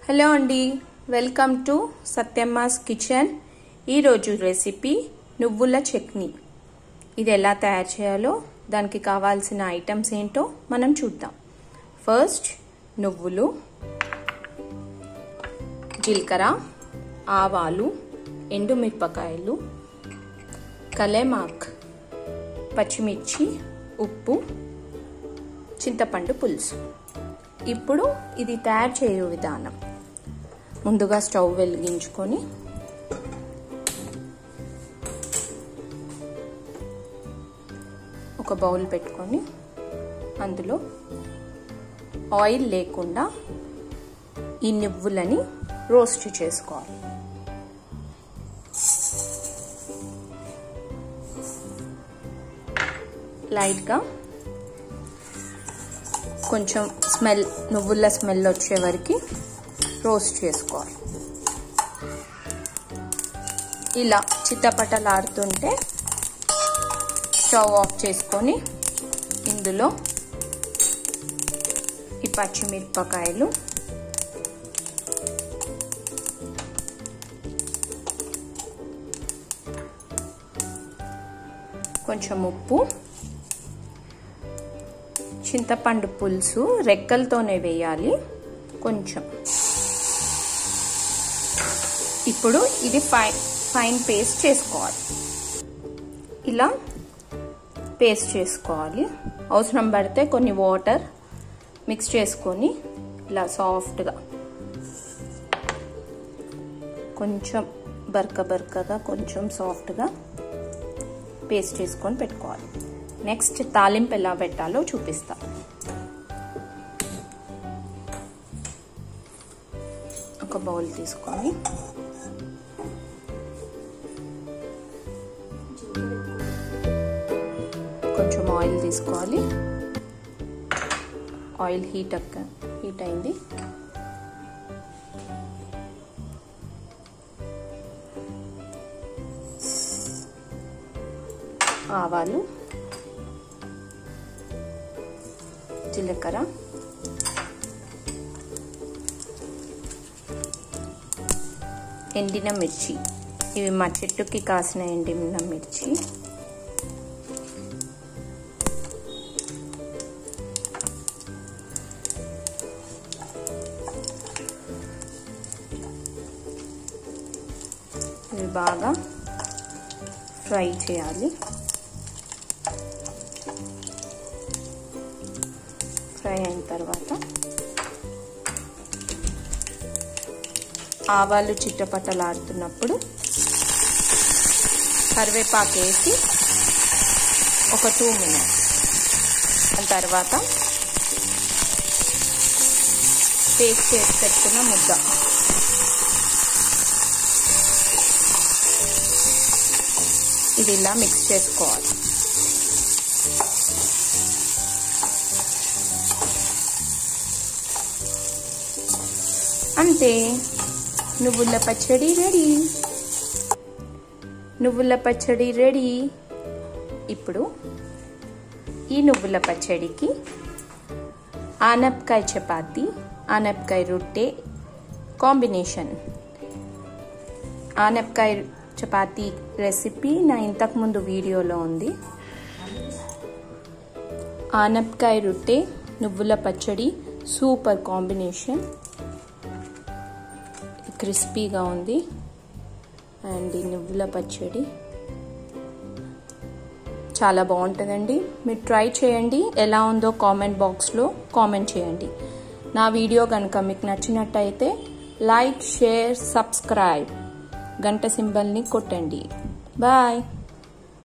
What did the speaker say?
hello అండి welcome to Satyamma's kitchen ఈరోజు recipe నువ్వుల చట్నీ ఇది ఎలా తయారు చేయాలో దానికి కావాల్సిన ఐటమ్స్ ఏంటో మనం చూద్దాం ఫస్ట్ నువ్వులు జీలకర్ర ఆవాలు ఎండుమిరపకాయలు కలేమాక్ పచ్చిమిర్చి ఉప్పు చింతపండు పులుసు ఇప్పుడు ఇది తయారు చేయు విధానం ముందుగా స్టవ్ వెలిగించుకొని ఒక బౌల్ పెట్టుకొని అందులో ఆయిల్ లేకుండా ఈ నువ్వులని రోస్ట్ చేసుకోవాలి లైట్గా కొంచెం స్మెల్ నువ్వుల స్మెల్ వచ్చే వరకు రోస్ట్ చేసుకోవాలి ఇలా చిత్తపటలాడుతుంటే స్టవ్ ఆఫ్ చేసుకొని ఇందులో ఈ పచ్చిమిరపకాయలు కొంచెం ఉప్పు చింతపండు పులుసు రెక్కలతోనే వేయాలి కొంచెం ఇప్పుడు ఇది ఫైన్ ఫైన్ పేస్ట్ చేసుకోవాలి ఇలా పేస్ట్ చేసుకోవాలి అవసరం పడితే కొన్ని వాటర్ మిక్స్ చేసుకొని ఇలా సాఫ్ట్గా కొంచెం బరక బరకగా కొంచెం సాఫ్ట్గా పేస్ట్ చేసుకొని పెట్టుకోవాలి నెక్స్ట్ తాలింపు ఎలా పెట్టాలో చూపిస్తా ఒక బౌల్ తీసుకొని కొంచెం ఆయిల్ తీసుకోవాలి ఆయిల్ హీట్ అక్క హీట్ అయింది ఆవాలు జీలకర్ర ఎండిన మిర్చి ఇవి మా చెట్టుకి కాసిన ఎండిన మిర్చి ఇవి బాగా ఫ్రై చేయాలి ఫ్రై అయిన తర్వాత ఆవాలు చిట్టపట్టలాడుతున్నప్పుడు కరివేపాకు వేసి ఒక టూ మినిట్స్ తర్వాత పేస్ట్ చేసి పెట్టుకున్న ముద్ద ఇది ఇలా మిక్స్ చేసుకోవాలి అంతే నువ్వుల పచ్చడి రెడీ నువ్వుల పచ్చడి రెడీ ఇప్పుడు ఈ నువ్వుల పచ్చడికి ఆనపకాయ చపాతి ఆనపకాయ రొట్టె కాంబినేషన్ ఆనపకాయ చపాతీ రెసిపీ నా ఇంతకుముందు వీడియోలో ఉంది ఆనపకాయ రొట్టె నువ్వుల పచ్చడి సూపర్ కాంబినేషన్ క్రిస్పీగా ఉంది అండ్ ఈ నువ్వుల పచ్చడి చాలా బాగుంటుందండి మీరు ట్రై చేయండి ఎలా ఉందో కామెంట్ బాక్స్లో కామెంట్ చేయండి నా వీడియో కనుక మీకు నచ్చినట్టయితే లైక్ షేర్ సబ్స్క్రైబ్ గంట సింబల్ని కొట్టండి బాయ్